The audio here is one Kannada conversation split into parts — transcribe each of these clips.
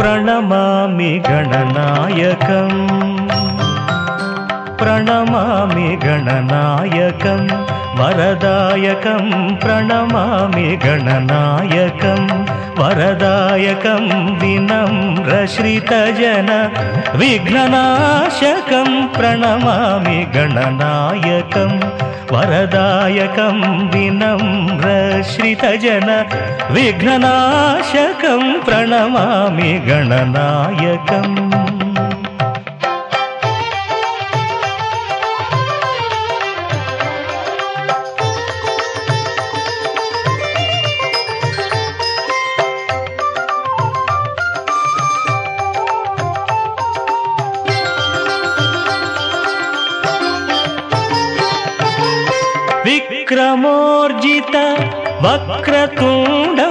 प्रणमामि गणनायकम् प्रणमामि गणनायकं वरदायकं प्रणमामि गणनायकं वरदायकं विनम्रश्रितजन विघ्ननाशकं प्रणमामि गणनायकं वरदायकं विनम्रश्रितजन विघ्ननाशकं प्रणमामि गणनायकम् विक्रमोर्जित वक्रतुण्डं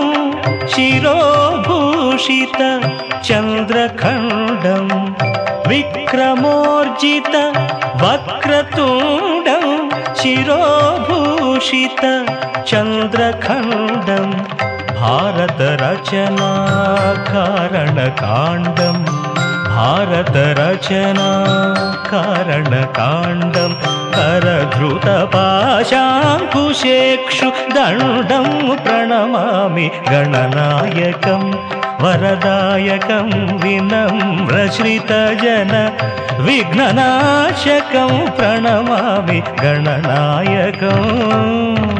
शिरोभूषित चन्द्रखण्डं विक्रमोर्जित वक्रतुण्डं शिरोभूषित चन्द्रखण्डं भारतरचना कारणकाण्डं भारतरचना कारणकाण्डं करधृतपाशाङ्कुशेक्षु दण्डं प्रणमामि गणनायकं वरदायकं विनम्रश्रितजन विघ्ननाशकं प्रणमामि गणनायकम्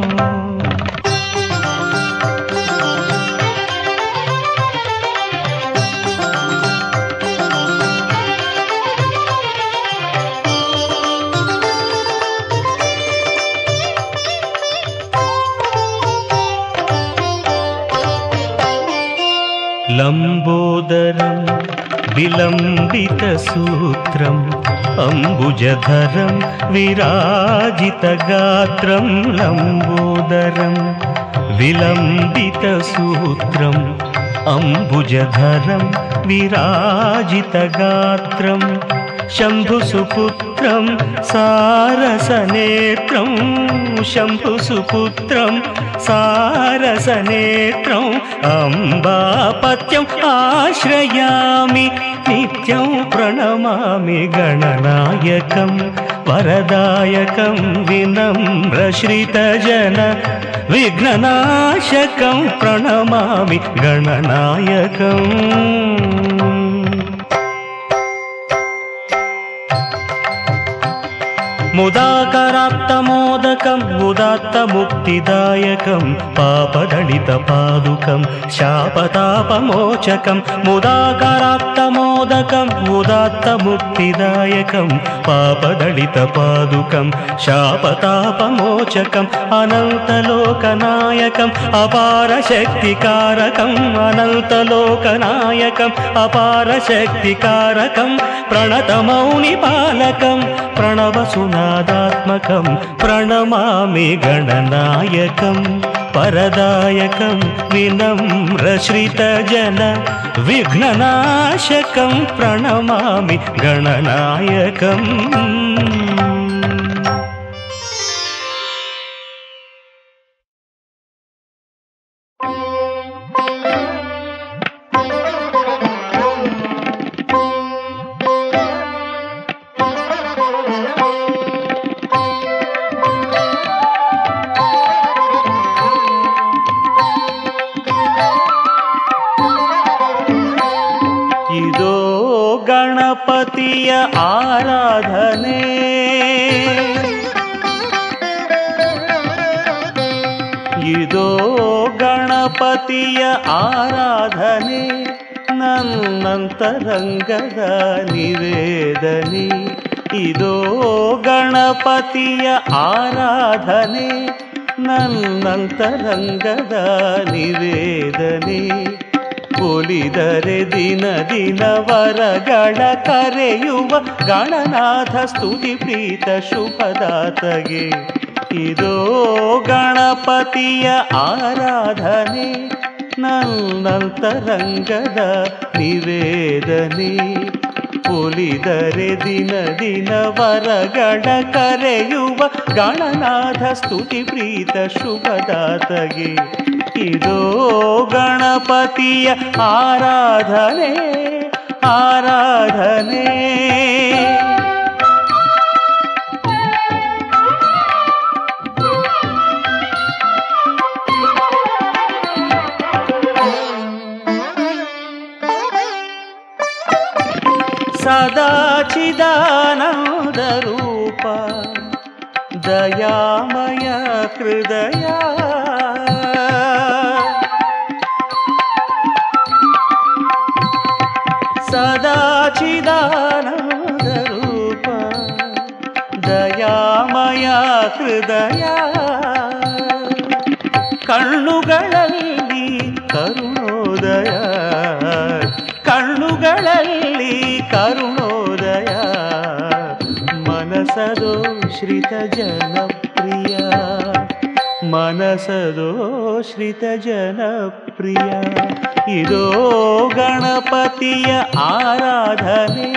लम्बोदरं विलम्बितसूत्रम् अम्बुजधरं विराजितगात्रं लम्बोदरं विलम्बितसूत्रम् अम्बुजधरं विराजितगात्रं शम्भुसुपुत्रं सारसनेत्रं शम्भुसुपुत्रं सारसनेत्रम् अम्बापत्यम् आश्रयामि नित्यं प्रणमामि गणनायकं वरदायकं विनम्रश्रितजन विघ्ननाशकं प्रणमामि गणनायकम् मुदाकरात्तमोदकम् उदात्तमुक्तिदायकं पापदलितपादुकं शापतापमोचकं मुदाकरात्तमोदकम् उदात्तमुक्तिदायकं पापदलितपादुकं शापतापमोचकम् अनन्तलोकनायकम् अपारशक्तिकारकम् अनन्तलोकनायकम् अपारशक्तिकारकं प्रणतमौनिपालकं प्रणवसुनादात्मकं प्रणमामि गणनायकं परदायकं विनम्रश्रितजन विघ्ननाशकं प्रणमामि गणनायकम् ಇದೋ ಗಣಪತಿಯ ಆರಾಧನೆ ಇದೋ ಗಣಪತಿಯ ಆರಾಧನೆ ನನ್ನಂತರಂಗದ ನಿವೇದನೆ ಇದೋ ಗಣಪತಿಯ ಆರಾಧನೆ ನನ್ನಂತರಂಗದ ನಿವೇದನೆ ಒಲಿದರೆ ದಿನ ದಿನ ವರಗಳ ಕರೆಯುವ ಗಣನಾಥ ಸ್ತುತಿ ಪ್ರೀತ ಶುಭದಾತಗೆ ಇದೋ ಗಣಪತಿಯ ಆರಾಧನೆ ನನ್ನಂತರಂಗದ ನಿವೇದನೆ ಒಲಿದರೆ ದಿನ ದಿನ ವರಗಳ ಕರೆಯುವ ಗಣನಾಥ ಸ್ತುತಿ ಪ್ರೀತ ಶುಭದಾತಗೆ ಇದೋ ಗಣಪತಿಯ ಆರಾಧನೆ ಆರಾಧನೆ ಸದಾಚಿದಾನಂದ ರೂಪ ದಯಾಮಯ ಹೃದಯ ಸದಾಚಿದಾನಂದ ರೂಪ ದಯಾಮಯ ಹೃದಯ ಕಣ್ಣುಗಳಲ್ಲಿ ಕರುಣೋದಯ ಕಣ್ಣುಗಳಲ್ಲಿ ಕರುಣೋದಯ ಮನಸದೋ ಶ್ರಿತ ಜನಪ್ರಿಯ ಮನಸದೋ ಶ್ರಿತ ಜನಪ್ರಿಯ ಇದೋ ಗಣಪತಿಯ ಆರಾಧನೆ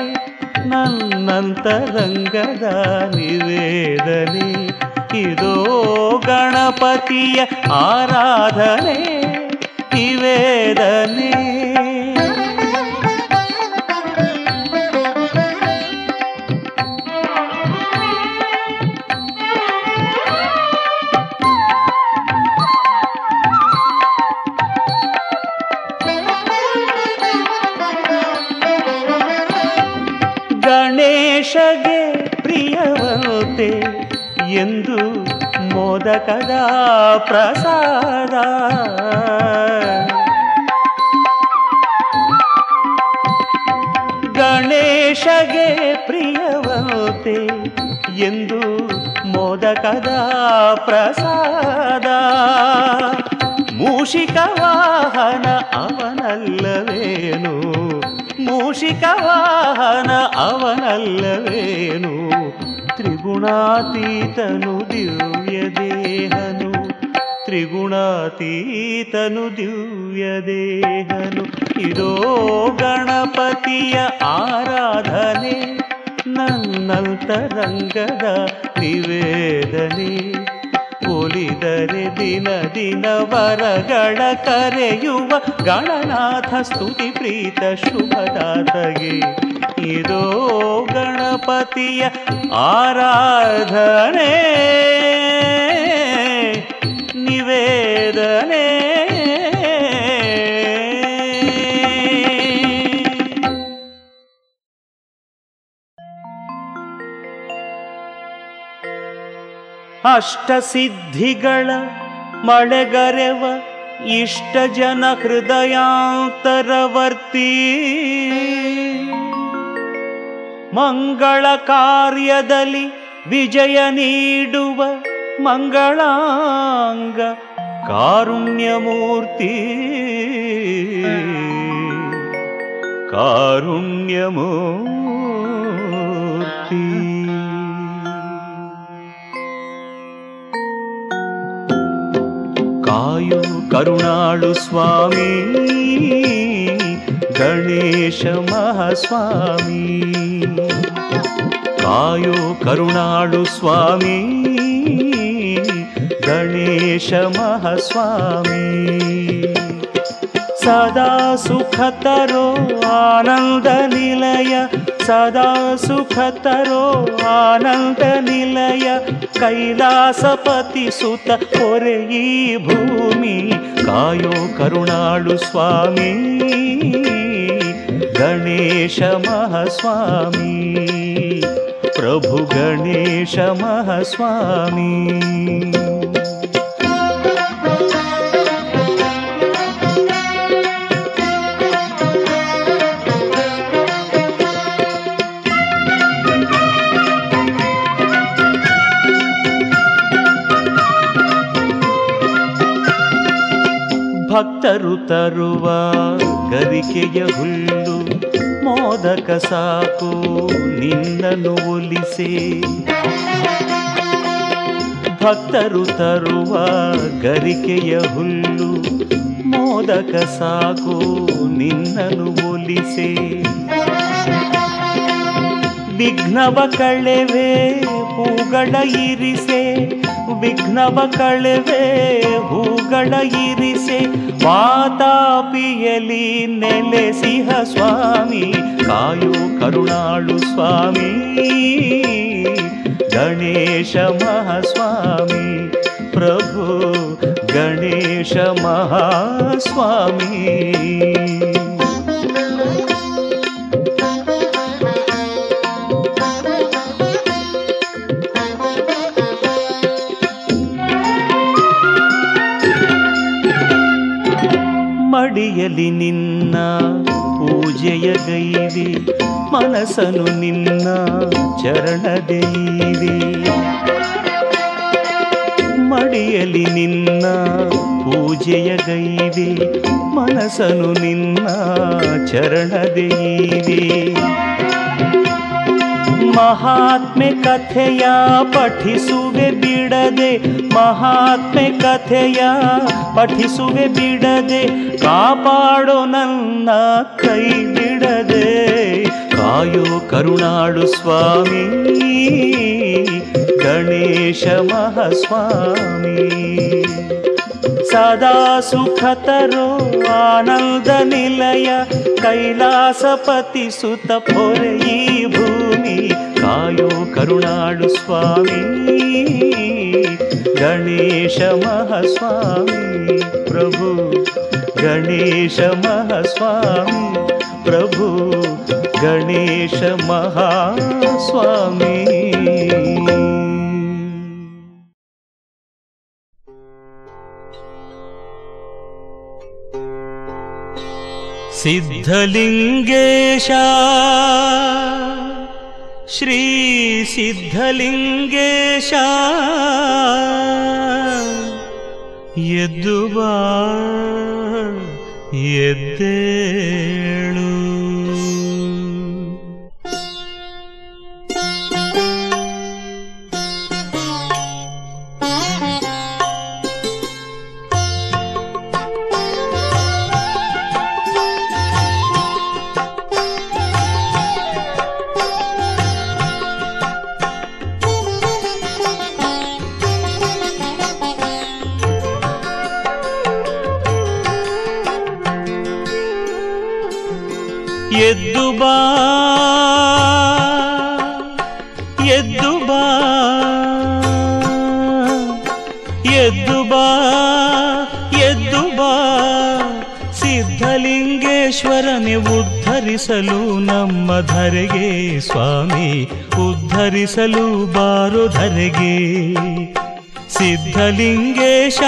ನನ್ನಂತರಂಗದ ನಿವೇದನೆ ಇದೋ ಗಣಪತಿಯ ಆರಾಧನೆ ನಿವೇದನೆ ಗಣೇಶಗೆ ಪ್ರಿಯವಂತೆ ಎಂದು ಮೋದಕದ ಪ್ರಸಾದ ಗಣೇಶಗೆ ಪ್ರಿಯವಂತೆ ಎಂದು ಮೋದಕದ ಪ್ರಸಾದ ಮೂಷಿಕ ವಾಹನ ಅವನಲ್ಲವೇನು ಮೂಷಿಕ ವಾಹನ ಅವನಲ್ಲವೇನು ತ್ರಿಗುಣಾತೀತನು ದಿವ್ಯ ದೇಹನು ತ್ರಿಗುಣಾತೀತನು ದಿವ್ಯ ದೇಹನು ಇದೋ ಗಣಪತಿಯ ಆರಾಧನೆ ನನ್ನಂತರಂಗದ ನಿವೇದನೆ ಒಲಿದರೆ ದಿನ ದಿನ ವರಗಳ ಕರೆಯುವ ಗಣನಾಥ ಸ್ತುತಿ ಪ್ರೀತ ಶುಭದಾತಗೆ ಇದೋ ಗಣಪತಿಯ ಆರಾಧನೆ ನಿವೇದನೆ ಅಷ್ಟಸಿದ್ಧಿಗಳ ಮಳೆಗರೆವ ಇಷ್ಟ ಜನ ಹೃದಯಾಂತರವರ್ತಿ ಮಂಗಳ ಕಾರ್ಯದಲ್ಲಿ ವಿಜಯ ನೀಡುವ ಮಂಗಳಾಂಗ ಕಾರುಣ್ಯಮೂರ್ತಿ ಕಾರುಣ್ಯಮೂರ್ತಿ ಕಾಯು ಕರುಣಾಳು ಸ್ವಾಮಿ ಗಣೇಶ ಮಹಾಸ್ವಾಮಿ ಕಾಯು ಕರುಣಾಳು ಸ್ವಾಮಿ ಗಣೇಶ ಮಹಾಸ್ವಾಮಿ ಸದಾ ಸುಖ ತರೋ ಆನಂದ ನಿಲಯ ಸದಾ ಸುಖ ತರೋ ಆನಂದ ನಿಲಯ ಕೈಲಾಸಪತಿ ಸುತ ಹೊರೆ ಈ ಭೂಮಿ ಕಾಯೋ ಕರುಣಾಳು ಸ್ವಾಮಿ ಗಣೇಶ ಮಹಾಸ್ವಾಮಿ ಪ್ರಭು ಗಣೇಶ ಮಹಾಸ್ವಾಮಿ ಭಕ್ತರು ತರುವ ಗರಿಕೆಯ ಹುಲ್ಲು ಮೋದಕ ಸಾಕು ನಿನ್ನನ್ನು ಒಲಿಸೆ ಭಕ್ತರು ತರುವ ಗರಿಕೆಯ ಹುಲ್ಲು ಮೋದಕ ಸಾಕು ನಿನ್ನನ್ನು ಒಲಿಸೆ ವಿಘ್ನವ ಕಳೆವೆ ಹೂಗಳ ಇರಿಸೆ ವಿಘ್ನವ ಕಳೆವೆ ಹೂಗಳ ಇರಿಸೆ ವಾತಾಪಿಯಲಿ ನೆಲೆಸಿಹ ಸ್ವಾಮಿ ಕಾಯೋ ಕರುಣಾಳು ಸ್ವಾಮಿ ಗಣೇಶ ಮಹಾಸ್ವಾಮಿ ಪ್ರಭು ಗಣೇಶ ಮಹಾಸ್ವಾಮಿ ಮಡಿಯಲಿ ನಿನ್ನ ಪೂಜೆಯ ಗೈದೆ ಮನಸ್ಸನು ನಿನ್ನ ಚರಣದೈದೆ ಮಡಿಯಲಿ ನಿನ್ನ ಪೂಜೆಯ ಗೈದೆ ಮನಸ್ಸನು ನಿನ್ನ ಚರಣದೈದೆ ಮಹಾತ್ಮೆ ಕಥೆಯ ಪಠಿಸುವೆ ಬಿಡದೆ ಮಹಾತ್ಮೆ ಕಥೆಯ ಪಠಿಸುವೆ ಬಿಡದೆ ಕಾಪಾಡೋ ನನ್ನ ಕೈ ಬಿಡದೆ ಕಾಯೋ ಕರುಣಾಡು ಸ್ವಾಮಿ ಗಣೇಶ ಮಹಾಸ್ವಾಮಿ ಸದಾ ಸುಖತರೋ ಆನಂದ ನಿಲಯ ಕೈಲಾಸಪತಿ ಸುತ ಪೊರೆ ಈ ಭೂಮಿ ಕಾಯೋ ಕರುಣಾಡು ಸ್ವಾಮಿ ಗಣೇಶ ಮಹಾಸ್ವಾಮಿ ಪ್ರಭು ಗಣೇಶ ಮಹಾಸ್ವಾಮಿ ಪ್ರಭು ಗಣೇಶ ಮಹಾಸ್ವಾಮಿ ಸಿದ್ಧಲಿಂಗೇಶ ಶ್ರೀ ಸಿದ್ಧಲಿಂಗೇಶ ಎದ್ದು ಬಾ ಎದ್ದೇಳು ಎದ್ದು ಬಾ ಎದ್ದು ಬಾ ಎದ್ದು ಬಾ ಎದ್ದು ಬಾ ಸಿದ್ಧಲಿಂಗೇಶ್ವರನೆ ಉದ್ಧರಿಸಲು ನಮ್ಮ ಧರೆಗೆ ಸ್ವಾಮಿ ಉದ್ಧರಿಸಲು ಬಾರು ಧರೆಗೆ ಸಿದ್ಧಲಿಂಗೇಶ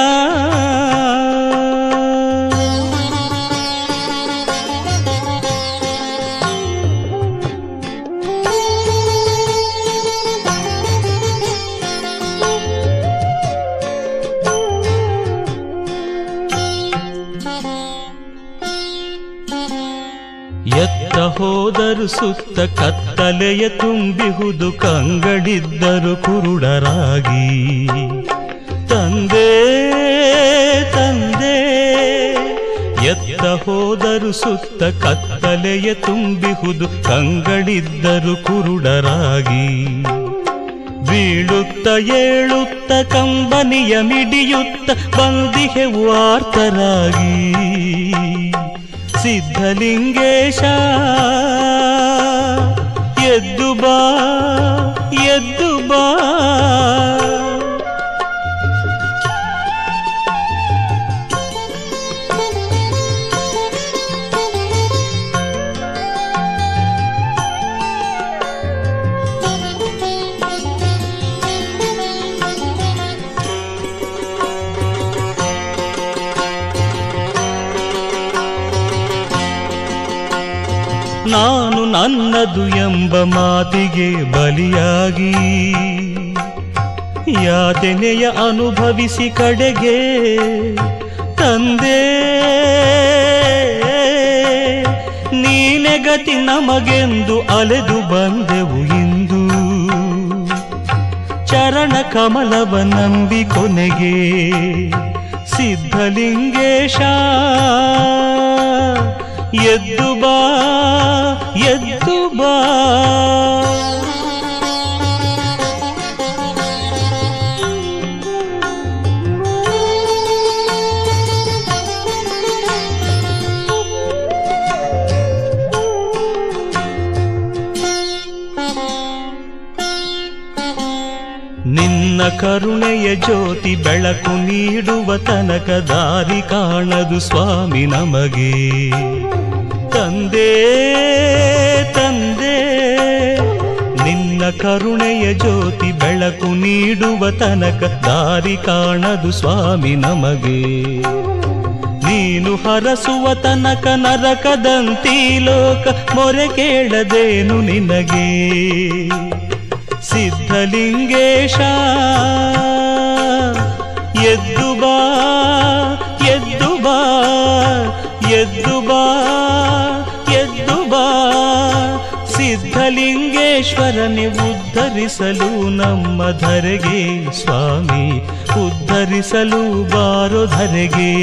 ಎತ್ತ ಹೋದರು ಸುತ್ತ ಕತ್ತಲೆಯ ತುಂಬಿಹುದು ಕಂಗಡಿದ್ದರು ಕುರುಡರಾಗಿ ತಂದೆ ತಂದೆ ಎತ್ತ ಹೋದರು ಸುತ್ತ ಕತ್ತಲೆಯ ತುಂಬಿಹುದು ಕಂಗಡಿದ್ದರು ಕುರುಡರಾಗಿ ಬೀಳುತ್ತ ಏಳುತ್ತ ಕಂಬನಿಯ ಮಿಡಿಯುತ್ತ ಬಂದಿಹೆ ವಾರ್ತರಾಗಿ ಸಿದ್ಧಲಿಂಗೇಶ ಎದ್ದು ಬಾ ಎದ್ದು ಬಾ ನಾನು ನನ್ನದು ಎಂಬ ಮಾತಿಗೆ ಬಲಿಯಾಗಿ ಯಾತನೆಯ ಅನುಭವಿಸಿ ಕಡೆಗೆ ತಂದೆ ನೀನೆ ಗತಿ ನಮಗೆಂದು ಅಲೆದು ಬಂದೆವು ಇಂದು ಚರಣ ಕಮಲವ ನಂಬಿ ಕೊನೆಗೆ ಸಿದ್ಧಲಿಂಗೇಶ ಎದ್ದು ಬಾ ಎದ್ದು ಬಾ ಕರುಣೆಯ ಜ್ಯೋತಿ ಬೆಳಕು ನೀಡುವ ತನಕ ದಾರಿ ಕಾಣದು ಸ್ವಾಮಿ ನಮಗೆ ತಂದೆ ತಂದೆ ನಿನ್ನ ಕರುಣೆಯ ಜ್ಯೋತಿ ಬೆಳಕು ನೀಡುವ ತನಕ ದಾರಿ ಕಾಣದು ಸ್ವಾಮಿ ನಮಗೆ ನೀನು ಹರಸುವ ತನಕ ನರಕದಂತಿ ಲೋಕ ಮೊರೆ ಕೇಳದೇನು ನಿನಗೆ ಸಿದ್ಧಲಿಂಗೇಶ ಎದ್ದು ಬಾ ಎದ್ದು ಬಾ ಎದ್ದು ಬಾ ಎದ್ದು ಬಾ ಸಿದ್ಧಲಿಂಗೇಶ್ವರನೆ ಉದ್ಧರಿಸಲು ನಮ್ಮ ಧರೆಗೆ ಸ್ವಾಮಿ ಉದ್ಧರಿಸಲು ಬಾರೋ ಧರೆಗೆ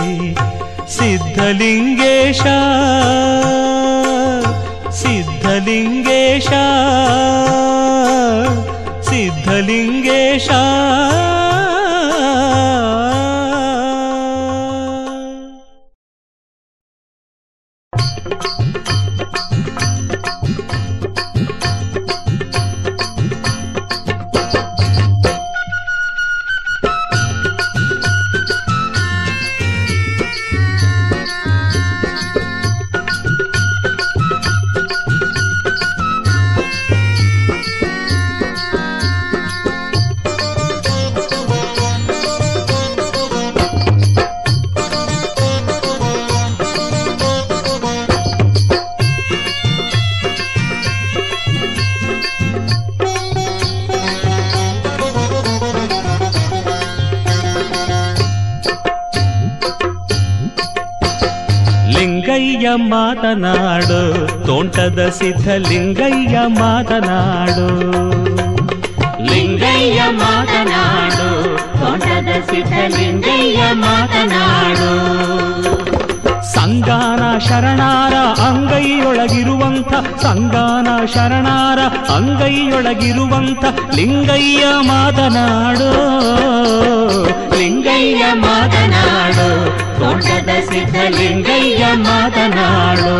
ಸಿದ್ಧಲಿಂಗೇಶ ಸಿದ್ಧಲಿಂಗೇಶ ಸಿದ್ಧಲಿಂಗೇಶ ಲಿಂಗಯ್ಯ ಮಾತನಾಡು ತೋಂಟದ ಸಿದ್ಧಲಿಂಗಯ್ಯ ಮಾತನಾಡು ಲಿಂಗಯ್ಯ ಮಾತನಾಡು ತೋಟದ ಸಿದ್ಧಲಿಂಗಯ್ಯ ಮಾತನಾಡು ಸಂಗಾನ ಶರಣಾರ ಅಂಗೈಯೊಳಗಿರುವಂಥ ಸಂಗಾನ ಶರಣಾರ ಅಂಗೈಯೊಳಗಿರುವಂಥ ಲಿಂಗಯ್ಯ ಮಾತನಾಡು ಲಿಂಗಯ್ಯ ಮಾತನಾಡು ತೋಟದ ಸಿದ್ಧಲಿಂಗಯ್ಯ ಮಾತನಾಡು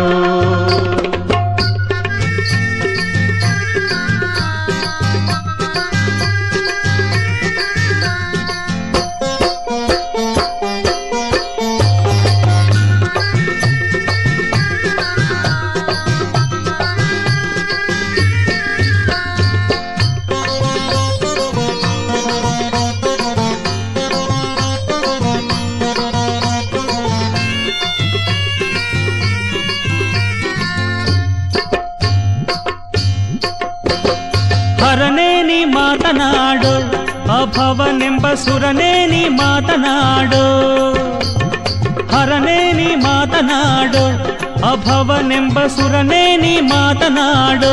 ಹರನೇ ನೀ ಮಾತನಾಡು ಅಭವನೆಂಬ ಸುರನೇ ನೀ ಮಾತನಾಡು ಹರನೇ ನೀ ಮಾತನಾಡು ಅಭವನೆಂಬ ಸುರನೇ ನೀ ಮಾತನಾಡು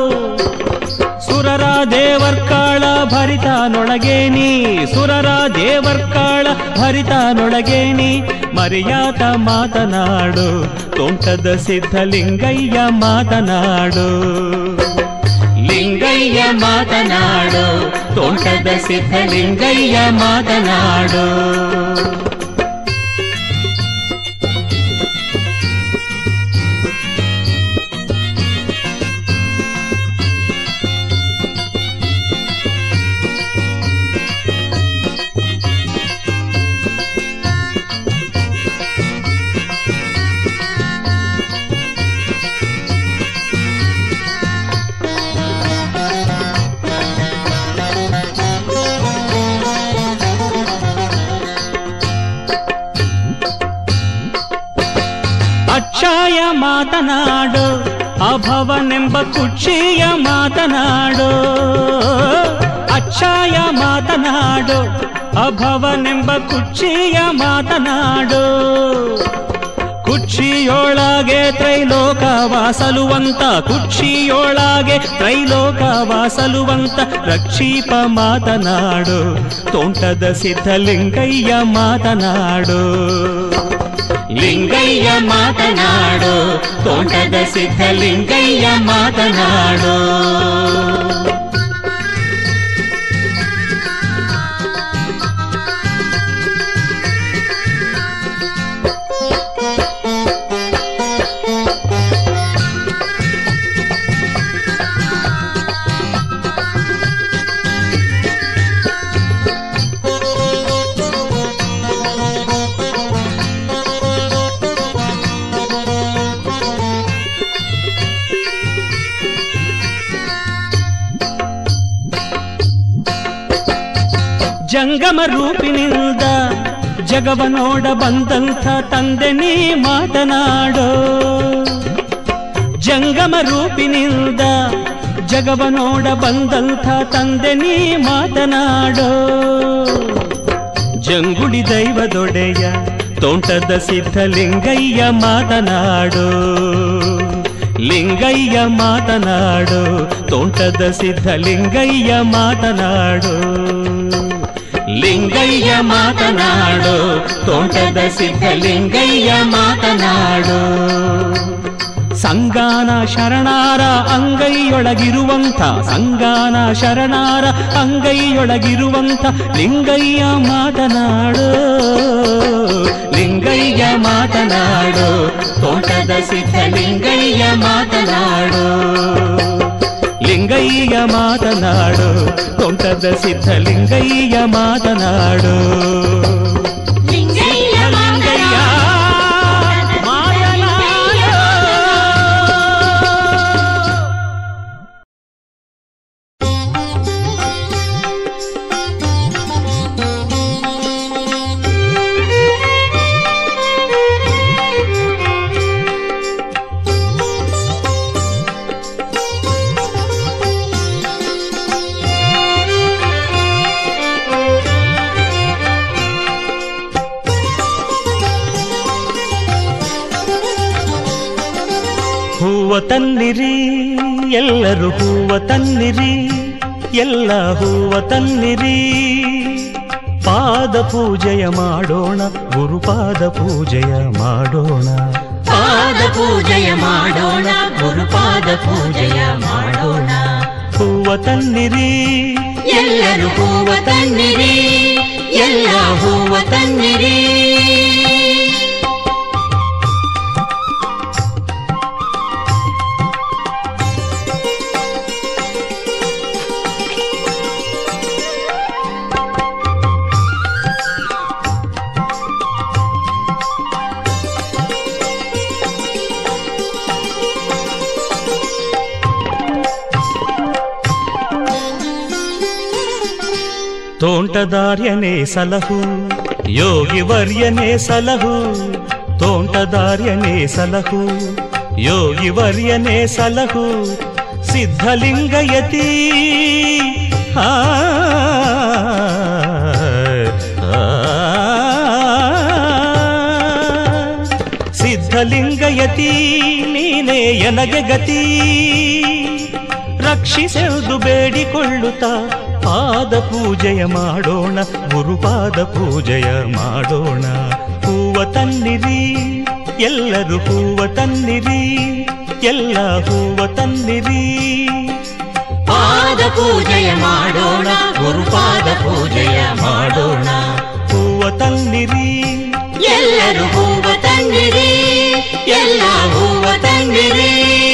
ಸುರರ ದೇವರ್ಕಾಳ ಭರಿತನೊಳಗೆ ನೀ ಸುರರ ದೇವರ್ಕಾಳ ಭರಿತನೊಳಗೆ ನೀ ಮರ್ಯಾದ ಮಾತನಾಡು ತೋಂಟದ ಸಿದ್ಧಲಿಂಗಯ್ಯ ಮಾತನಾಡು ಲಿಂಗಯ್ಯ ಮಾತನಾಡು ತೋಟದ ಸಿದ್ಧಲಿಂಗಯ್ಯ ಮಾತನಾಡು ಅಕ್ಷಯ ಮಾತನಾಡು ಅಭವನೆಂಬ ಕುಕ್ಷಿಯ ಮಾತನಾಡು ಅಕ್ಷಯ ಮಾತನಾಡು ಅಭವನೆಂಬ ಕುಕ್ಷಿಯ ಮಾತನಾಡು ಕುಕ್ಷಿಯೊಳಗೆ ತ್ರೈಲೋಕ ವಾಸಲುವಂತ ಕುಕ್ಷಿಯೊಳಗೆ ತ್ರೈಲೋಕ ವಾಸಲುವಂತ ರಕ್ಷೀಪ ಮಾತನಾಡು ತೋಂಟದ ಸಿದ್ಧಲಿಂಗಯ್ಯ ಮಾತನಾಡು ಲಿಂಗಯ್ಯ ಮಾತನಾಡು ತೋಟದ ಸಿದ್ಧಲಿಂಗಯ್ಯ ಮಾತನಾಡು ಜಂಗಮ ರೂಪಿನಿಂದ ಜಗವ ನೋಡ ಬಂದಂಥ ತಂದೆ ನೀ ಮಾತನಾಡೋ ಜಂಗಮ ರೂಪಿನಿಂದ ಜಗವ ನೋಡ ಬಂದಂಥ ತಂದೆ ನೀ ಮಾತನಾಡೋ ಜಂಗುಳಿ ದೈವದೊಡೆಯ ತೋಂಟದ ಸಿದ್ಧಲಿಂಗಯ್ಯ ಮಾತನಾಡು ಲಿಂಗಯ್ಯ ಮಾತನಾಡು ತೋಂಟದ ಸಿದ್ಧಲಿಂಗಯ್ಯ ಮಾತನಾಡು ಲಿಂಗಯ್ಯ ಮಾತನಾಡು ತೋಂಟದ ಸಿದ್ಧಲಿಂಗಯ್ಯ ಮಾತನಾಡು ಸಂಗಾನ ಶರಣಾರ ಅಂಗೈಯೊಳಗಿರುವಂಥ ಸಂಗಾನ ಶರಣಾರ ಅಂಗೈಯೊಳಗಿರುವಂಥ ಲಿಂಗಯ್ಯ ಮಾತನಾಡು ಲಿಂಗಯ್ಯ ಮಾತನಾಡು ತೋಟದ ಸಿದ್ಧಲಿಂಗಯ್ಯ ಮಾತನಾಡು ಲಿಂಗಯ್ಯ ಮಾತನಾಡು ತೋಟದ ಸಿದ್ಧಲಿಂಗಯ್ಯ ಮಾತನಾಡು ಲಿಂಗಯ್ಯ ಲಿಂಗಯ್ಯ ಮಾತನಾಡು ಹೂವ ತನ್ನಿರಿ ಎಲ್ಲರೂ ಹೂವ ತನ್ನಿರಿ ಎಲ್ಲ ಹೂವ ತನ್ನಿರಿ ಪಾದ ಪೂಜೆಯ ಮಾಡೋಣ ಗುರುಪಾದ ಪೂಜೆಯ ಮಾಡೋಣ ಪಾದ ಪೂಜೆಯ ಮಾಡೋಣ ಗುರುಪಾದ ಪೂಜೆಯ ಮಾಡೋಣ ಹೂವ ತನ್ನಿರಿ ಎಲ್ಲರೂ ಹೂವ ತನ್ನಿರಿ ಎಲ್ಲ ಹೂವ ತನ್ನಿರಿ ತೋಂಟದಾರ್ಯನೇ ಸಲಹು ಯೋಗಿ ವರ್ಯನೇ ಸಲಹು ತೋಂಟದಾರ್ಯನೇ ಸಲಹು ಯೋಗಿ ವರ್ಯನೇ ಸಲಹು ಸಿದ್ಧಲಿಂಗಯತಿ ಆ, ಆ, ಸಿದ್ಧಲಿಂಗಯತಿ ನೀನೇ ಎನಗೆ ಗತಿ ರಕ್ಷಿಸೆಂದು ಬೇಡಿಕೊಳ್ಳುತ್ತಾ ಪಾದ ಪೂಜೆಯ ಮಾಡೋಣ ಗುರುಪಾದ ಪೂಜೆಯ ಮಾಡೋಣ ಹೂವ ತನ್ನಿರಿ ಎಲ್ಲರೂ ಹೂವ ತನ್ನಿರಿ ಎಲ್ಲ ಹೂವ ತನ್ನಿರಿ ಪಾದ ಪೂಜೆಯ ಮಾಡೋಣ ಗುರುಪಾದ ಪೂಜೆಯ ಮಾಡೋಣ ಹೂವ ತನ್ನಿರಿ ಎಲ್ಲರೂ ಹೂವ ತನ್ನಿರಿ ಎಲ್ಲ ಹೂವ ತನ್ನಿರಿ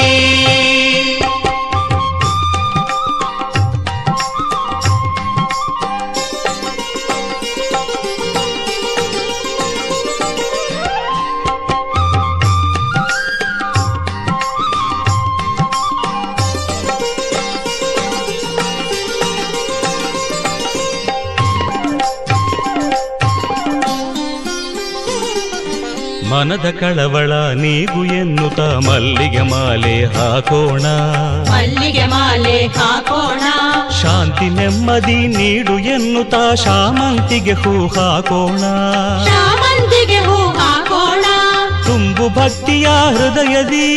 ಮನದ ಕಳವಳ ನೀಗು ಎನ್ನುತ್ತ ಮಲ್ಲಿಗೆ ಮಾಲೆ ಹಾಕೋಣ ಮಲ್ಲಿಗೆ ಮಾಲೆ ಹಾಕೋಣ ಶಾಂತಿ ನೆಮ್ಮದಿ ನೀಡು ಎನ್ನುತ್ತಾ ಶಾಮಂತಿಗೆ ಹೂ ಹಾಕೋಣ ಶಾಮಂತಿಗೆ ಹೂ ಹಾಕೋಣ ತುಂಬು ಭಕ್ತಿಯ ಹೃದಯದಿ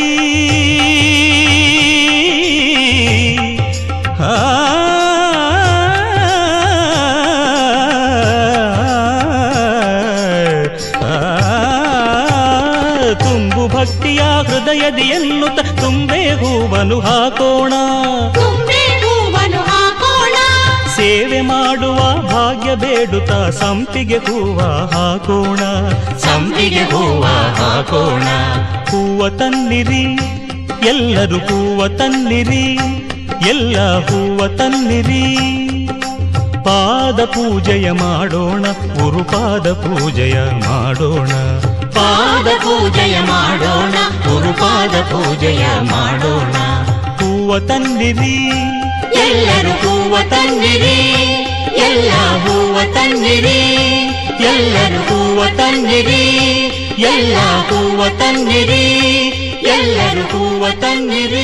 ಆ, ಆ, ತುಂಬು ಭಕ್ತಿಯ ಹೃದಯದಿ ಎನ್ನುತ್ತ ತುಂಬೆ ಹೂವನು ಹಾಕೋಣ ತುಂಬೆ ಹೂವನ್ನು ಹಾಕೋಣ ಸೇವೆ ಮಾಡುವ ಭಾಗ್ಯ ಬೇಡುತ್ತ ಸಂಪಿಗೆ ಹೂವ ಹಾಕೋಣ ಸಂಪಿಗೆ ಹೂವ ಹಾಕೋಣ ಹೂವ ತನ್ನಿರಿ ಎಲ್ಲರೂ ಹೂವ ತನ್ನಿರಿ ಎಲ್ಲ ಹೂವ ತನ್ನಿರಿ ಪಾದ ಪೂಜೆಯ ಮಾಡೋಣ ಗುರುಪಾದ ಪೂಜೆಯ ಮಾಡೋಣ ಪಾದ ಪೂಜೆಯ ಮಾಡೋಣ ಗುರುಪಾದ ಪೂಜೆಯ ಮಾಡೋಣ ಹೂವ ಹೂವ ತನ್ನಿರಿ ಎಲ್ಲರೂ ಹೂವ ತನ್ನಿರಿ ಎಲ್ಲ ಹೂವ ತನ್ನಿರಿ ಎಲ್ಲರೂ ಹೂವ ತನ್ನಿರಿ ಎಲ್ಲ ಹೂವ ತನ್ನಿರಿ ಎಲ್ಲರೂ ಹೂವ ತನ್ನಿರಿ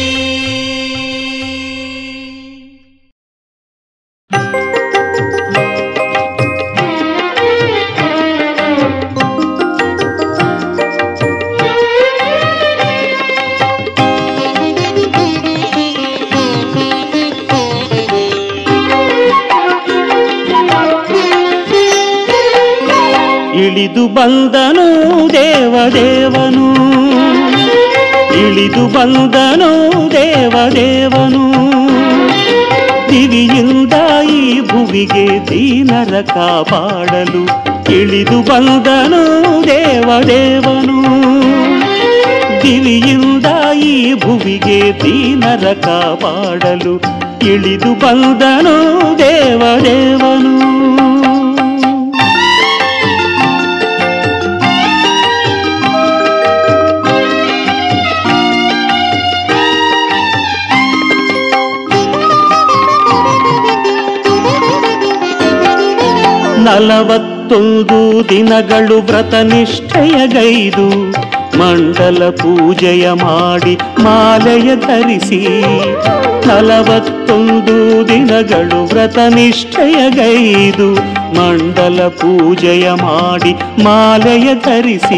ಇಳಿದು ಬಂದನು ದೇವದೇವನು ಇಳಿದು ಬಂದನು ದೇವದೇವನು ದಿವಿಯಿಂದ ಈ ಭುವಿಗೆ ದೀನರ ಕಾಪಾಡಲು ಇಳಿದು ಬಂದನು ದೇವದೇವನು ದಿವಿಯಿಂದ ಈ ಭುವಿಗೆ ದೀನರ ಕಾಪಾಡಲು ಇಳಿದು ಬಂದನು ದೇವದೇವನು ನಲವತ್ತೊಂದು ದಿನಗಳು ವ್ರತ ನಿಷ್ಠೆಯಗೈದು ಮಂಡಲ ಪೂಜೆಯ ಮಾಡಿ ಮಾಲೆಯ ಧರಿಸಿ ನಲವತ್ತೊಂದು ದಿನಗಳು ವ್ರತ ನಿಷ್ಠೆಯಗೈದು ಮಂಡಲ ಪೂಜೆಯ ಮಾಡಿ ಮಾಲೆಯ ಧರಿಸಿ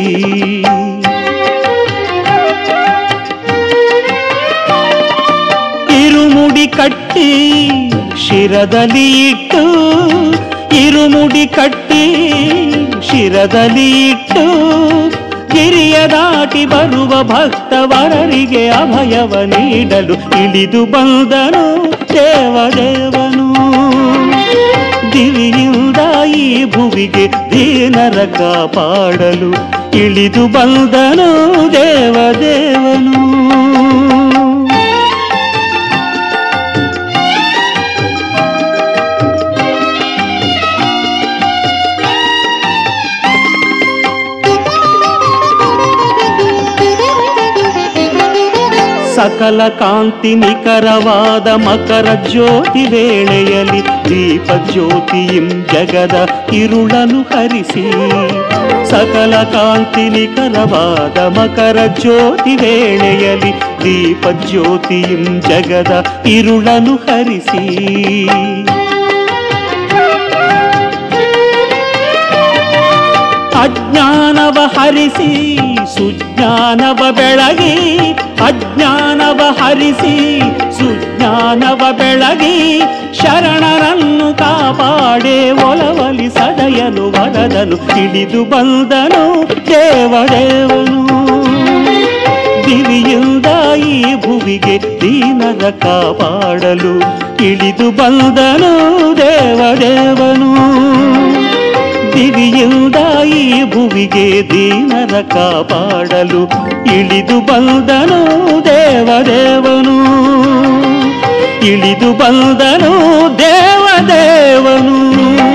ಇರುಮುಡಿ ಕಟ್ಟಿ ಶಿರದಲ್ಲಿ ಇಟ್ಟು ಇರುಮುಡಿ ಕಟ್ಟಿ ಶಿರದಲ್ಲಿ ಇಟ್ಟು ಗಿರಿಯ ದಾಟಿ ಬರುವ ಭಕ್ತವರರಿಗೆ ಅಭಯವ ನೀಡಲು ಇಳಿದು ಬಂದನು ದೇವದೇವನು ದಿವಿಯಿಂದ ಈ ಭುವಿಗೆ ದೀನರ ಕಾಪಾಡಲು ಇಳಿದು ಬಂದನು ದೇವದೇವನು ಸಕಲ ಕಾಂತಿ ನಿಕರವಾದ ಮಕರ ಜ್ಯೋತಿ ವೇಳೆಯಲ್ಲಿ ದೀಪ ಜ್ಯೋತಿಯಿಂ ಜಗದ ಇರುಳನು ಹರಿಸಿ ಸಕಲ ಕಾಂತಿ ನಿಕರವಾದ ಮಕರ ಜ್ಯೋತಿ ವೇಳೆಯಲ್ಲಿ ದೀಪ ಜ್ಯೋತಿಯಿಂ ಜಗದ ಇರುಳನು ಹರಿಸಿ ಅಜ್ಞಾನವ ಹರಿಸಿ ಸುಜ್ಞಾನವ ಬೆಳಗಿ ಅಜ್ಞಾನವ ಹರಿಸಿ ಸುಜ್ಞಾನವ ಬೆಳಗಿ ಶರಣರನ್ನು ಕಾಪಾಡೆ ಒಲವಲಿ ಸದಯನು ವರದನು ತಿಳಿದು ಬಂದನು ದೇವದೇವನು ದಿವಿಯಿಂದ ಈ ಭುವಿಗೆ ದೀನರ ಕಾಪಾಡಲು ಇಳಿದು ಬಂದನು ದೇವದೇವನು ದಿವಿಯಿಂದ ಈ ಭುವಿಗೆ ದೀನರ ಕಾಪಾಡಲು ಇಳಿದು ಬಂದನು ದೇವದೇವನು ಇಳಿದು ಬಂದನು ದೇವದೇವನು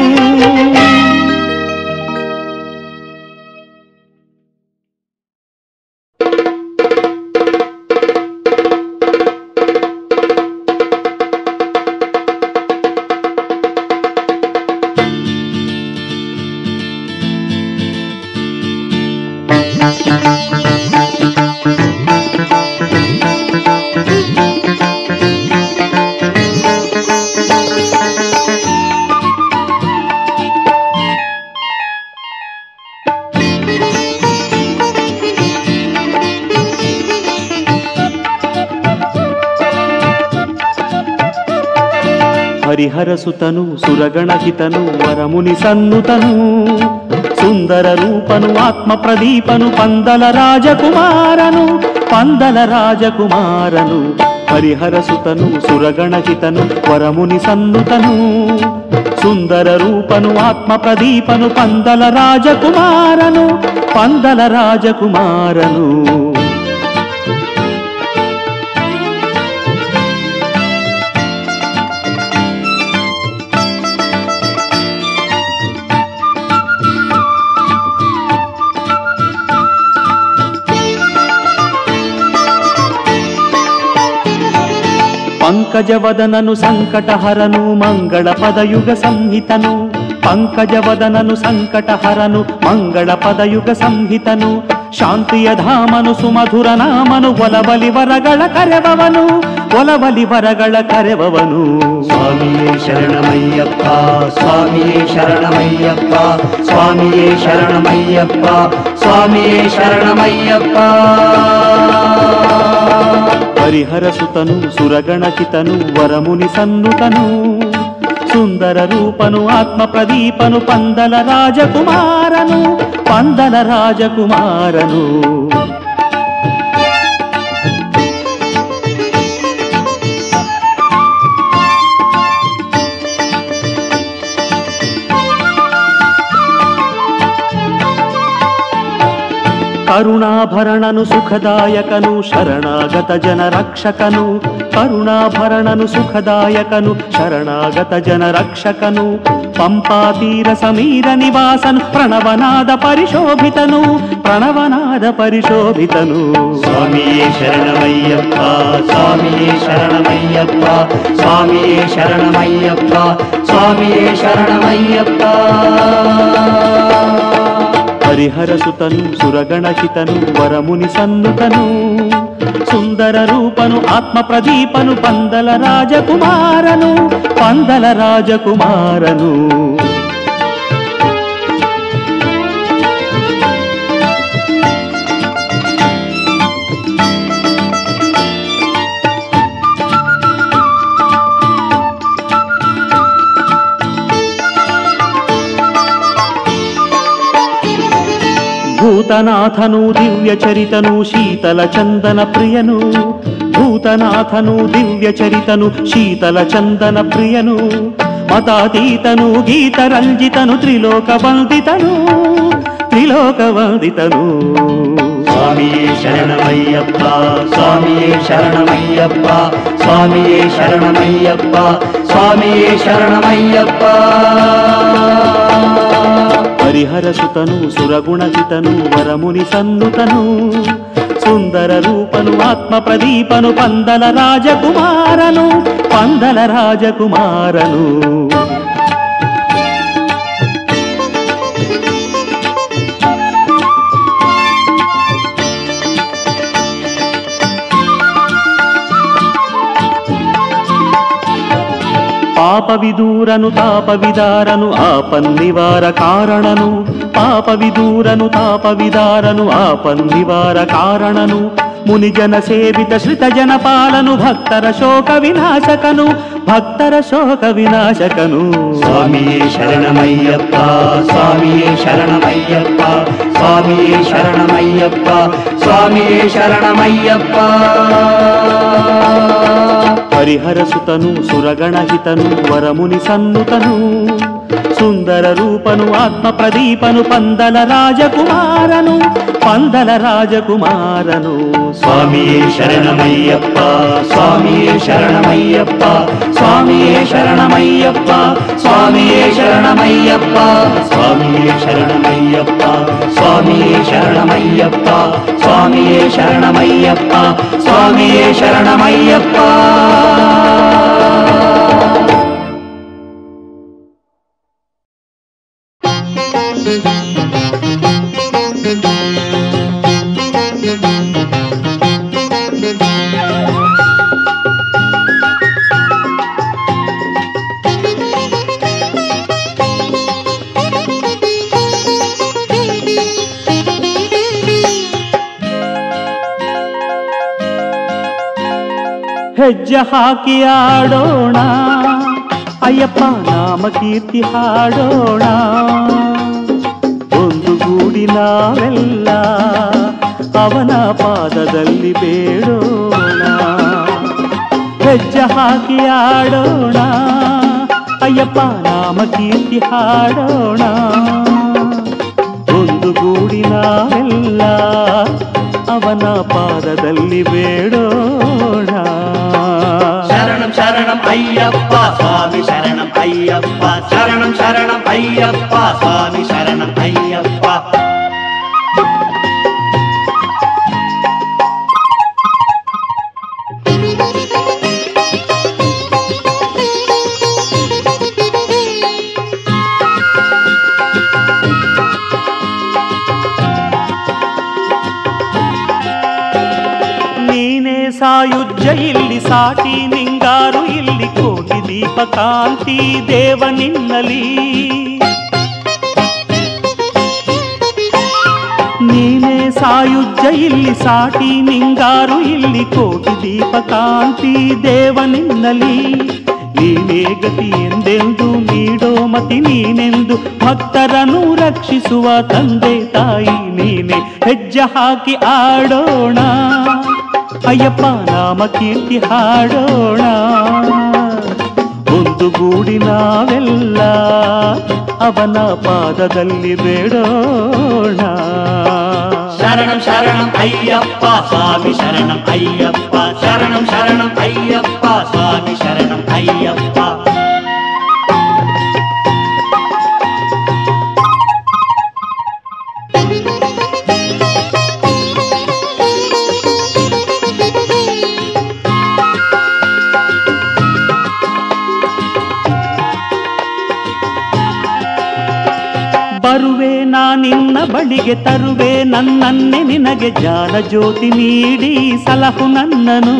ಹರಿಹರಸುತನು ಸುರಗಣಹಿತನು ವರಮುನಿ ಸನ್ನುತನು ಸುಂದರ ರೂಪನು ಆತ್ಮ ಪ್ರದೀಪನು ಪಂದಲ ರಾಜಕುಮಾರನು ಪಂದಲ ರಾಜಕುಮಾರನು ಹರಿಹರಸುತನು ಸುರಗಣಹಿತನು ವರಮುನಿ ಸನ್ನುತನು ಸುಂದರ ರೂಪನು ಆತ್ಮ ಪ್ರದೀಪನು ಪಂದಲ ರಾಜಕುಮಾರನು ಪಂದಲ ರಾಜಕುಮಾರನು ಪಂಕಜವದನನು ಸಂಕಟಹರನು ಮಂಗಳ ಪದಯುಗ ಸಂಹಿತನು ಪಂಕಜವದನನು ಸಂಕಟಹರನು ಮಂಗಳ ಪದಯುಗ ಸಂಹಿತನು ಶಾಂತಿಯ ಧಾಮನು ಸುಮಧುರ ನಾಮನು ಒಲಬಲಿ ವರಗಳ ಕರೆವವನು ಒಲಬಲಿ ವರಗಳ ಕರೆವವನು ಸ್ವಾಮಿಯೇ ಶರಣಮಯ್ಯಪ್ಪ ಸ್ವಾಮಿಯೇ ಶರಣಮಯ್ಯಪ್ಪ ಸ್ವಾಮಿಯೇ ಶರಣಮಯ್ಯಪ್ಪ ಸ್ವಾಮಿಯೇ ಶರಣಮಯ್ಯಪ್ಪ ಹರಿಹರ ಸುತನು ಸುರಗಣಚಿತನು ವರಮುನಿ ಸನ್ನುತನು ಸುಂದರ ರೂಪನು ಆತ್ಮ ಪ್ರದೀಪನು ಪಂದಲ ರಾಜಕುಮಾರನು ಪಂದಲ ರಾಜಕುಮಾರನು ಕರುಣಾಭರಣನು ಸುಖದಾಯಕನು ಶರಣಾಗತ ಜನ ರಕ್ಷಕನು ಕರುಣಾಭರಣನು ಸುಖದಾಯಕನು ಶರಣಾಗತ ಜನ ರಕ್ಷಕನು ಪಂಪಾತೀರ ಸಮೀರ ನಿವಾಸನು ಪ್ರಣವನಾದ ಪರಿಶೋಭಿತನು ಪ್ರಣವನಾದ ಪರಿಶೋಭಿತನು ಸ್ವಾಮಿಯೇ ಶರಣಮಯ್ಯಪ್ಪ ಸ್ವಾಮಿಯೇ ಶರಣಮಯ್ಯಪ್ಪ ಸ್ವಾಮಿಯೇ ಶರಣಮಯ್ಯಪ್ಪ ಸ್ವಾಮಿಯೇ ಶರಣಮಯ್ಯಪ್ಪ ಹರಿಹರ ಸುತನು ಸುರಗಣಚಿತನು ವರಮುನಿ ಸನ್ನುತನು ಸುಂದರ ರೂಪನು ಆತ್ಮ ಪ್ರದೀಪನು ಪಂದಲ ರಾಜಕುಮಾರನು ಪಂದಲ ರಾಜಕುಮಾರನು ಭೂತನಾಥನು ದಿವ್ಯ ಚರಿತನು ಶೀತಲ ಚಂದನ ಪ್ರಿಯನು ಭೂತನಾಥನು ದಿವ್ಯ ಚರಿತನು ಶೀತಲ ಚಂದನ ಪ್ರಿಯನು ಮತಾತೀತನು ಗೀತರಂಜಿತನು ತ್ರಿಲೋಕ ವಂದಿತನು ತ್ರಿಲೋಕ ವಂದಿತನು ಸ್ವಾಮಿಯೇ ಶರಣಮಯ್ಯಪ್ಪ ಸ್ವಾಮಿಯೇ ಶರಣಮಯ್ಯಪ್ಪ ಸ್ವಾಮಿಯೇ ಶರಣಮಯ್ಯಪ್ಪ ಸ್ವಾಮಿಯೇ ಶರಣಮಯ್ಯಪ್ಪ ಹರಿಹರ ಸುತನು ಸುರಗುಣಜಿತನು ವರಮುನಿ ಸನ್ನುತನು ಸುಂದರ ರೂಪನು ಆತ್ಮ ಪ್ರದೀಪನು ಪಂದಲ ರಾಜಕುಮಾರನು ಪಂದಲ ರಾಜಕುಮಾರನು ಪಾಪವಿದೂರನು ತಾಪವಿದಾರನು ಆಪನ್ನಿವಾರ ಕಾರಣನು ಪಾಪವಿದೂರನು ತಾಪವಿದಾರನು ಆಪನ್ನಿವಾರ ಕಾರಣನು ಮುನಿಜನ ಸೇವಿತ ಶ್ರಿತ ಜನಪಾಲನು ಭಕ್ತರ ಶೋಕ ವಿನಾಶಕನು ಭಕ್ತರ ಶೋಕ ವಿನಾಶಕನು ಸ್ವಾಮಿಯೇ ಶರಣಮಯ್ಯಪ್ಪ ಸ್ವಾಮಿಯೇ ಶರಣಮಯ್ಯಪ್ಪ ಸ್ವಾಮಿಯೇ ಶರಣಮಯ್ಯಪ್ಪ ಸ್ವಾಮಿಯೇ ಶರಣಮಯ್ಯಪ್ಪ ಹರಿಹರ ಸುತನು ಸುರಗಣಹಿತನು ವರಮುನಿ ಸನ್ನುತನು ಸುಂದರ ರೂಪನು ಆತ್ಮ ಪ್ರದೀಪನು ಪಂದಲ ರಾಜಕುಮಾರನು ಪಂದಲ ರಾಜಕುಮಾರನು ಸ್ವಾಮಿಯೇ ಶರಣಮಯ್ಯಪ್ಪ ಸ್ವಾಮಿಯೇ ಶರಣಮಯ್ಯಪ್ಪ ಸ್ವಾಮಿಯೇ ಶರಣಮಯ್ಯಪ್ಪ ಸ್ವಾಮಿಯೇ ಶರಣಮಯ್ಯಪ್ಪ ಸ್ವಾಮಿಯೇ ಶರಣಮಯ್ಯಪ್ಪ ಸ್ವಾಮಿಯೇ ಶರಣಮಯ್ಯಪ್ಪ ಸ್ವಾಮಿಯೇ ಶರಣಮಯ್ಯಪ್ಪ ಸ್ವಾಮಿಯೇ ಶರಣಮಯ್ಯಪ್ಪ ಹೆಜ್ಜೆ ಹಾಕಿ ಆಡೋಣ ಅಯ್ಯಪ್ಪ ನಾಮ ಕೀರ್ತಿ ಹಾಡೋಣ ಒಂದು ಗೂಡಿ ನಾವೆಲ್ಲ ಅವನ ಪಾದದಲ್ಲಿ ಬೇಡೋಣ ಹೆಜ್ಜೆ ಹಾಕಿ ಆಡೋಣ ಅಯ್ಯಪ್ಪ ನಾಮ ಕೀರ್ತಿ ಹಾಡೋಣ ಒಂದು ಗೂಡಿ ನಾವೆಲ್ಲ ಅವನ ಪಾದದಲ್ಲಿ ಬೇಡೋಣ ಶರಣಂ ಶರಣಂ ಅಯ್ಯಪ್ಪ ಸ್ವಾಮಿ ಶರಣಂ ಅಯ್ಯಪ್ಪ ಶರಣಂ ಶರಣಂ ಅಯ್ಯಪ್ಪ ಸ್ವಾಮಿ ಶರಣಂ ಅಯ್ಯಪ್ಪ ಸಾಯುಜ್ಯ ಇಲ್ಲಿ ಸಾಟಿ ನಿಂಗಾರು ಇಲ್ಲಿ ಕೋಟಿ ದೀಪ ಕಾಂತಿ ದೇವ ನಿನ್ನಲಿ ನೀನೇ ಸಾಯುಜ್ಯ ಇಲ್ಲಿ ಸಾಟಿ ನಿಂಗಾರು ಇಲ್ಲಿ ಕೋಟಿ ದೀಪ ಕಾಂತಿ ದೇವ ನಿನ್ನಲಿ ನೀನೇ ಗತಿ ಎಂದೆಂದು ನೀಡೋ ಮತಿ ನೀನೆಂದು ಭಕ್ತರನ್ನು ರಕ್ಷಿಸುವ ತಂದೆ ತಾಯಿ ನೀನೆ ಹೆಜ್ಜೆ ಹಾಕಿ ಆಡೋಣ ಅಯ್ಯಪ್ಪ ನಾಮ ಕೀರ್ತಿ ಹಾಡೋಣ ಒಂದು ಗೂಡಿ ನಾವೆಲ್ಲ ಅವನ ಪಾದದಲ್ಲಿ ಬೇಡೋಣ ಶರಣಂ ಶರಣಂ ಅಯ್ಯಪ್ಪ ಸ್ವಾಮಿ ಶರಣಂ ಅಯ್ಯಪ್ಪ ಶರಣಂ ಶರಣಂ ಅಯ್ಯಪ್ಪ ಸ್ವಾಮಿ ಶರಣಂ ಅಯ್ಯಪ್ಪ ಬರುವೆ ನಾ ನಿನ್ನ ಬಳಿಗೆ ತರುವೆ ನನ್ನನ್ನೇ ನಿನಗೆ ಜ್ಞಾನ ಜ್ಯೋತಿ ನೀಡಿ ಸಲಹು ನನ್ನನು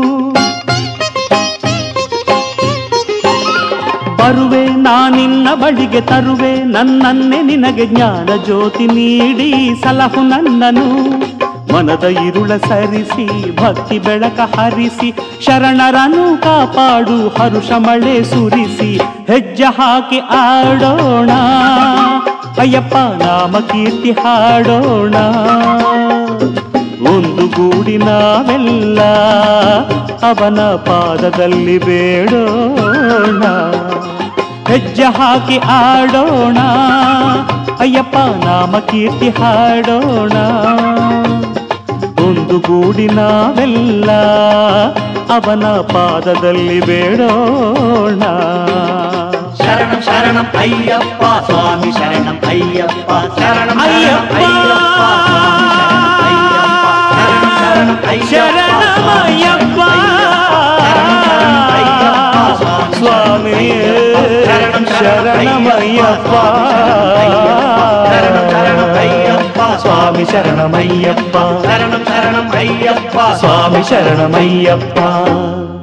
ಬರುವೆ ನಾ ನಿನ್ನ ಬಳಿಗೆ ತರುವೆ ನನ್ನನ್ನೇ ನಿನಗೆ ಜ್ಞಾನ ಜ್ಯೋತಿ ನೀಡಿ ಸಲಹು ನನ್ನನು ಮನದ ಇರುಳ ಸರಿಸಿ ಭಕ್ತಿ ಬೆಳಕ ಹರಿಸಿ ಶರಣರನ್ನು ಕಾಪಾಡು ಹರುಷ ಮಳೆ ಸುರಿಸಿ ಹೆಜ್ಜೆ ಹಾಕಿ ಆಡೋಣ ಅಯ್ಯಪ್ಪ ನಾಮ ಕೀರ್ತಿ ಹಾಡೋಣ ಒಂದು ಗೂಡಿ ನಾವೆಲ್ಲ ಅವನ ಪಾದದಲ್ಲಿ ಬೇಡೋಣ ಹೆಜ್ಜೆ ಹಾಕಿ ಆಡೋಣ ಅಯ್ಯಪ್ಪ ನಾಮ ಕೀರ್ತಿ ಹಾಡೋಣ ಒಂದು ಗೂಡಿ ನಾವೆಲ್ಲ ಅವನ ಪಾದದಲ್ಲಿ ಬೇಡೋಣ ಶರಣಂ ಶರಣಂ ಅಯ್ಯಪ್ಪ ಸ್ವಾಮಿ ಶರಣಂ ಅಯ್ಯಪ್ಪ ಶರಣಂ ಅಯ್ಯಪ್ಪ ಶರಣಮಯ್ಯಪ್ಪ ಸ್ವಾಮಿ ಶರಣಮಯ್ಯಪ್ಪ ಸ್ವಾಮಿ ಶರಣಮಯ್ಯಪ್ಪ ಶರಣಂ ಶರಣಂ ಅಯ್ಯಪ್ಪ ಸ್ವಾಮಿ ಶರಣಮಯ್ಯಪ್ಪ